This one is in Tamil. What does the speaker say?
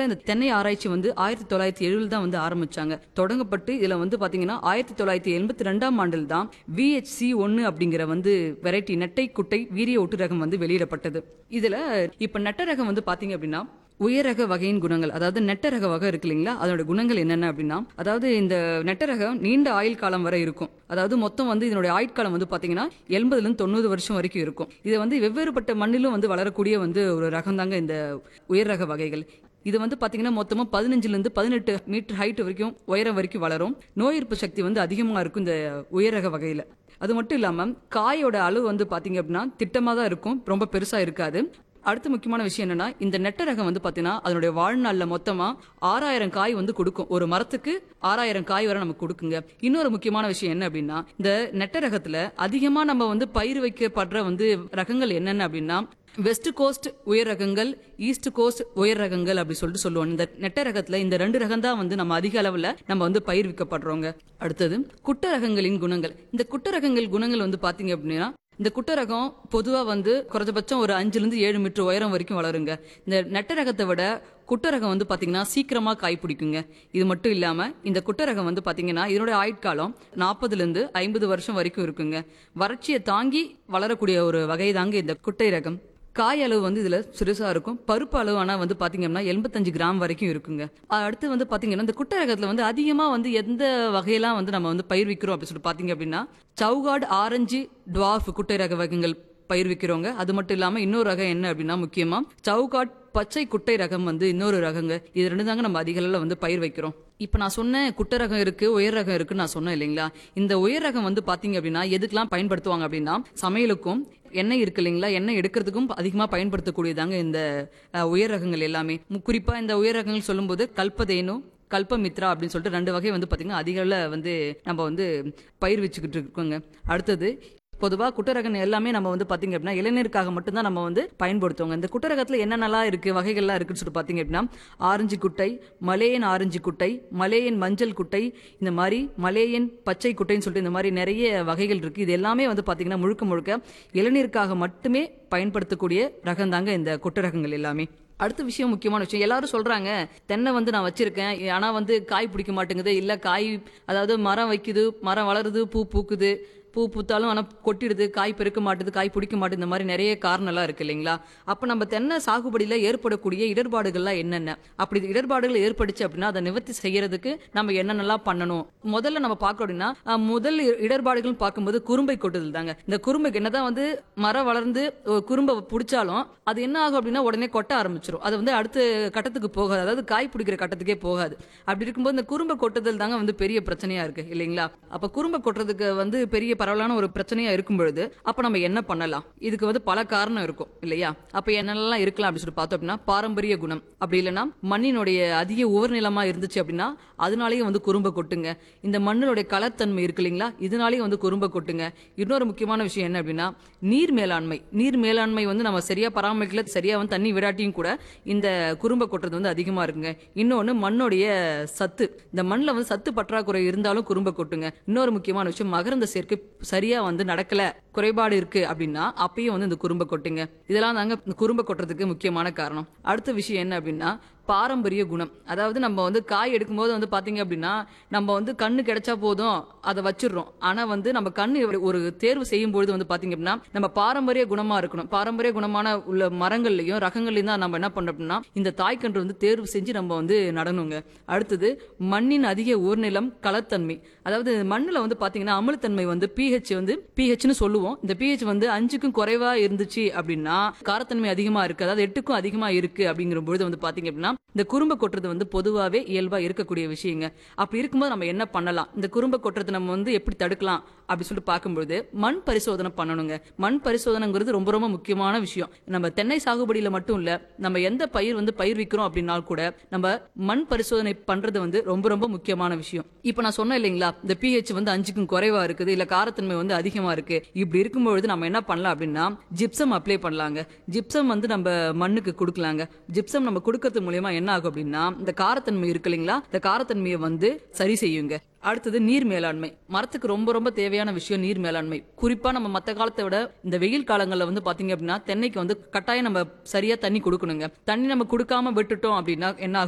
முதல்ல இந்த தென்னை ஆராய்ச்சி வந்து ஆயிரத்தி தொள்ளாயிரத்தி எழுபதுல தான் வந்து ஆரம்பிச்சாங்க தொடங்கப்பட்டு இதுல வந்து பாத்தீங்கன்னா ஆயிரத்தி தொள்ளாயிரத்தி எண்பத்தி ரெண்டாம் ஆண்டில் தான் விஹெச்சி ஒன்னு அப்படிங்கிற வந்து வெரைட்டி நெட்டை குட்டை வீரிய ஒட்டு ரகம் வந்து வெளியிடப்பட்டது இதுல இப்ப நெட்ட ரகம் வந்து பாத்தீங்க அப்படின்னா உயரக வகையின் குணங்கள் அதாவது நெட்ட ரக வகை இருக்கு இல்லைங்களா அதோட குணங்கள் என்னென்ன அப்படின்னா அதாவது இந்த நெட்ட ரகம் நீண்ட ஆயுள் காலம் வரை இருக்கும் அதாவது மொத்தம் வந்து இதனுடைய ஆயுட்காலம் வந்து பாத்தீங்கன்னா எண்பதுல இருந்து தொண்ணூறு வருஷம் வரைக்கும் இருக்கும் இது வந்து வெவ்வேறுபட்ட மண்ணிலும் வந்து வளரக்கூடிய வந்து ஒரு ரகம் தாங்க இந்த உயர் ரக வகைகள் இது வந்து பாத்தீங்கன்னா மொத்தமா பதினஞ்சுல இருந்து பதினெட்டு மீட்டர் ஹைட் வரைக்கும் உயரம் வரைக்கும் வளரும் நோய் எதிர்ப்பு சக்தி வந்து அதிகமா இருக்கும் இந்த உயர் ரக வகையில அது மட்டும் இல்லாம காயோட அளவு வந்து பாத்தீங்க அப்படின்னா திட்டமா தான் இருக்கும் ரொம்ப பெருசா இருக்காது அடுத்த முக்கியமான விஷயம் என்னன்னா இந்த நெட்ட ரகம் வந்து பாத்தீங்கன்னா அதனுடைய வாழ்நாள்ல மொத்தமா ஆறாயிரம் காய் வந்து கொடுக்கும் ஒரு மரத்துக்கு ஆறாயிரம் காய் வரை நமக்கு கொடுக்குங்க இன்னொரு முக்கியமான விஷயம் என்ன அப்படின்னா இந்த நெட்ட ரகத்துல அதிகமா நம்ம வந்து பயிர் வைக்கப்படுற வந்து ரகங்கள் என்னென்ன அப்படின்னா வெஸ்ட் கோஸ்ட் உயர் ரகங்கள் ஈஸ்ட் கோஸ்ட் உயர் ரகங்கள் அப்படி சொல்லிட்டு சொல்லுவோம் இந்த நெட்ட ரகத்துல இந்த ரெண்டு ரகம் தான் வந்து நம்ம அதிக அளவுல நம்ம வந்து பயிர்விக்கப்படுறோங்க அடுத்தது குட்ட ரகங்களின் குணங்கள் இந்த குட்ட ரகங்கள் குணங்கள் வந்து பாத்தீங்க அப்படின்னா இந்த குட்ட ரகம் பொதுவா வந்து குறைஞ்சபட்சம் ஒரு அஞ்சுல இருந்து ஏழு மீட்டர் உயரம் வரைக்கும் வளருங்க இந்த நெட்ட ரகத்தை விட குட்ட ரகம் வந்து பாத்தீங்கன்னா சீக்கிரமா காய் பிடிக்குங்க இது மட்டும் இல்லாம இந்த குட்ட ரகம் வந்து பாத்தீங்கன்னா இதனுடைய ஆயுட்காலம் நாற்பதுல இருந்து ஐம்பது வருஷம் வரைக்கும் இருக்குங்க வறட்சியை தாங்கி வளரக்கூடிய ஒரு வகை தாங்க இந்த குட்டை ரகம் காய் அளவு வந்து இதுல சிறுசா இருக்கும் பருப்பு அளவு ஆனா வந்து பாத்தீங்கன்னா எண்பத்தஞ்சு கிராம் வரைக்கும் இருக்குங்க அஹ் அடுத்து வந்து பாத்தீங்கன்னா இந்த குட்டை ரகத்துல வந்து அதிகமா வந்து எந்த வகையெல்லாம் வந்து நம்ம வந்து பயிர்விக்கிறோம் அப்படின்னு சொல்லிட்டு பாத்தீங்க அப்படின்னா சவுகாட் ஆரஞ்சு டுவார்ஃப் குட்டை ரக வகைகள் பயிர்விக்கிறோங்க அது மட்டும் இல்லாம இன்னொரு ரகம் என்ன அப்படின்னா முக்கியமா சவுகாட் பச்சை குட்டை ரகம் வந்து இன்னொரு ரகங்க இது ரெண்டு தாங்க நம்ம அதிக அளவுல வந்து பயிர் வைக்கிறோம் இப்ப நான் சொன்ன குட்டை ரகம் இருக்கு உயர் ரகம் இருக்குன்னு நான் சொன்னேன் இல்லைங்களா இந்த உயர் ரகம் வந்து பாத்தீங்க அப்படின்னா எதுக்கெல்லாம் பயன்படுத்துவாங்க அப்படின்னா சமையலுக்கும் எண்ணெய் இருக்கு இல்லைங்களா எண்ணெய் எடுக்கிறதுக்கும் அதிகமா பயன்படுத்தக்கூடியதாங்க இந்த அஹ், உயர் ரகங்கள் எல்லாமே மு- குறிப்பா இந்த உயர் ரகங்கள் சொல்லும்போது கல்பதேனு கல்பமித்ரா அப்படின்னு சொல்லிட்டு ரெண்டு வகை வந்து பாத்தீங்கன்னா அதிக அளவுல வந்து நம்ம வந்து பயிர் வச்சுக்கிட்டு இருக்கோங்க அடுத்தது பொதுவா குட்டரகம் எல்லாமே நம்ம வந்து பாத்தீங்க அப்படின்னா இளைஞருக்காக மட்டும்தான் நம்ம வந்து பயன்படுத்துவோங்க இந்த குட்டரகத்துல என்னென்னலாம் இருக்கு வகைகள்லாம் இருக்குன்னு சொல்லிட்டு பாத்தீங்க அப்படின்னா ஆரஞ்சு குட்டை மலேயன் ஆரஞ்சு குட்டை மலேயன் மஞ்சள் குட்டை இந்த மாதிரி மலேயன் பச்சை குட்டைன்னு சொல்லிட்டு இந்த மாதிரி நிறைய வகைகள் இருக்கு இது எல்லாமே வந்து பாத்தீங்கன்னா முழுக்க முழுக்க இளநீருக்காக மட்டுமே பயன்படுத்தக்கூடிய ரகம் தாங்க இந்த குட்டரகங்கள் எல்லாமே அடுத்த விஷயம் முக்கியமான விஷயம் எல்லாரும் சொல்றாங்க தென்னை வந்து நான் வச்சிருக்கேன் ஆனா வந்து காய் பிடிக்க மாட்டேங்குது இல்ல காய் அதாவது மரம் வைக்குது மரம் வளருது பூ பூக்குது பூ பூத்தாலும் ஆனால் கொட்டிடுது காய் பெருக்க மாட்டுது காய் பிடிக்க மாட்டுது இந்த மாதிரி நிறைய காரணம்லாம் இருக்கு இல்லைங்களா அப்போ நம்ம தென்னை சாகுபடியில் ஏற்படக்கூடிய இடர்பாடுகள்லாம் என்னென்ன அப்படி இடர்பாடுகள் ஏற்பட்டுச்சு அப்படின்னா அதை நிவர்த்தி செய்யறதுக்கு நம்ம என்னென்னலாம் பண்ணணும் முதல்ல நம்ம பார்க்கணும் அப்படின்னா அஹ், முதல் இ- இடர்பாடுகள் பார்க்கும்போது குறும்பை கொட்டுதல் தாங்க இந்த குறும்பைக்கு என்னதான் வந்து மரம் வளர்ந்து ஒரு குறும்பை பிடிச்சாலும் அது என்ன ஆகும் அப்படின்னா உடனே கொட்ட ஆரம்பிச்சிடும் அது வந்து அடுத்த கட்டத்துக்கு போகாது அதாவது காய் பிடிக்கிற கட்டத்துக்கே போகாது அப்படி இருக்கும்போது இந்த குறும்பை கொட்டுதல் தாங்க வந்து பெரிய பிரச்சனையா இருக்கு இல்லைங்களா அப்ப குறும்பை கொட்டுறதுக்கு வந்து பெரிய பரவலான ஒரு பிரச்சனையா இருக்கும் பொழுது அப்ப நம்ம என்ன பண்ணலாம் இதுக்கு வந்து பல காரணம் இருக்கும் இல்லையா அப்ப என்னென்னலாம் இருக்கலாம் அப்படின்னு சொல்லி பார்த்தோம் அப்படின்னா பாரம்பரிய குணம் அப்படி இல்லைன்னா மண்ணினுடைய அதிக உவர்நிலமா இருந்துச்சு அப்படின்னா அதனாலேயே வந்து குறும்பை கொட்டுங்க இந்த மண்ணினுடைய கலத்தன்மை இருக்கு இல்லைங்களா இதனாலேயே வந்து குறும்பை கொட்டுங்க இன்னொரு முக்கியமான விஷயம் என்ன அப்படின்னா நீர் மேலாண்மை நீர் மேலாண்மை வந்து நம்ம சரியா பராமரிக்கல சரியா வந்து தண்ணி விடாட்டியும் கூட இந்த குறும்பை கொட்டுறது வந்து அதிகமா இருக்குங்க இன்னொன்னு மண்ணுடைய சத்து இந்த மண்ணில் வந்து சத்து பற்றாக்குறை இருந்தாலும் குறும்பை கொட்டுங்க இன்னொரு முக்கியமான விஷயம் மகரந்த சேர்க்கை சரியா வந்து நடக்கல குறைபாடு இருக்கு அப்படின்னா அப்பயும் வந்து இந்த குறும்பை கொட்டுங்க இதெல்லாம் தாங்க இந்த குறும்பை கொட்டுறதுக்கு முக்கியமான காரணம் அடுத்த விஷயம் என்ன அப்படின்னா பாரம்பரிய குணம் அதாவது நம்ம வந்து காய் எடுக்கும்போது வந்து பாத்தீங்க அப்படின்னா நம்ம வந்து கண்ணு கிடைச்சா போதும் அதை வச்சிடுறோம் ஆனா வந்து நம்ம கண்ணு ஒரு தேர்வு செய்யும் பொழுது வந்து பாத்தீங்க அப்படின்னா நம்ம பாரம்பரிய குணமா இருக்கணும் பாரம்பரிய குணமான உள்ள மரங்கள்லயும் ரகங்கள்லயும் தான் நம்ம என்ன பண்றோம் அப்படின்னா இந்த தாய்க்கன்று வந்து தேர்வு செஞ்சு நம்ம வந்து நடணுங்க அடுத்தது மண்ணின் அதிக ஊர்நிலம் கலத்தன்மை அதாவது மண்ணுல வந்து பாத்தீங்கன்னா அமிலத்தன்மை வந்து பிஹெச் வந்து பிஹெச்னு சொல்லுவோம் இந்த பிஹெச் வந்து அஞ்சுக்கும் குறைவா இருந்துச்சு அப்படின்னா காரத்தன்மை அதிகமா இருக்கு அதாவது எட்டுக்கும் அதிகமா இருக்கு அப்படிங்கிற பொழுது வந்து பாத்தீங்க அப்படின்னா இந்த குறும்பை கொட்டுறது வந்து பொதுவாவே இயல்பா இருக்கக்கூடிய விஷயங்க அப்படி இருக்கும்போது நம்ம என்ன பண்ணலாம் இந்த குறும்பை கொட்டுறது நம்ம வந்து எப்படி தடுக்கலாம் அப்படி சொல்லிட்டு பார்க்கும்பொழுது மண் பரிசோதனை பண்ணணுங்க மண் பரிசோதனைங்கிறது ரொம்ப ரொம்ப முக்கியமான விஷயம் நம்ம தென்னை சாகுபடியில மட்டும் இல்ல நம்ம எந்த பயிர் வந்து பயிர் விற்கிறோம் அப்படின்னாலும் கூட நம்ம மண் பரிசோதனை பண்றது வந்து ரொம்ப ரொம்ப முக்கியமான விஷயம் இப்ப நான் சொன்னேன் இல்லைங்களா இந்த பிஹெச் வந்து அஞ்சுக்கும் குறைவா இருக்குது இல்ல காரத்தன்மை வந்து அதிகமா இருக்கு இப்படி இருக்கும்பொழுது நம்ம என்ன பண்ணலாம் அப்படின்னா ஜிப்சம் அப்ளை பண்ணலாங்க ஜிப்சம் வந்து நம்ம மண்ணுக்கு கொடுக்கலாங்க ஜிப்சம் நம்ம கொடுக்கறது மூலியமா என்ன ஆகும் அப்படின்னா இந்த காரத்தன்மை இருக்கு இல்லைங்களா இந்த காரத்தன்மையை வந்து சரி செய்யுங்க அடுத்தது நீர் மேலாண்மை மரத்துக்கு ரொம்ப ரொம்ப தேவையான விஷயம் நீர் மேலாண்மை குறிப்பா நம்ம மத்த காலத்தை விட இந்த வெயில் காலங்கள்ல வந்து பாத்தீங்க அப்படின்னா தென்னைக்கு வந்து கட்டாயம் நம்ம சரியா தண்ணி கொடுக்கணுங்க தண்ணி நம்ம கொடுக்காம விட்டுட்டோம் அப்படின்னா என்ன ஆகும்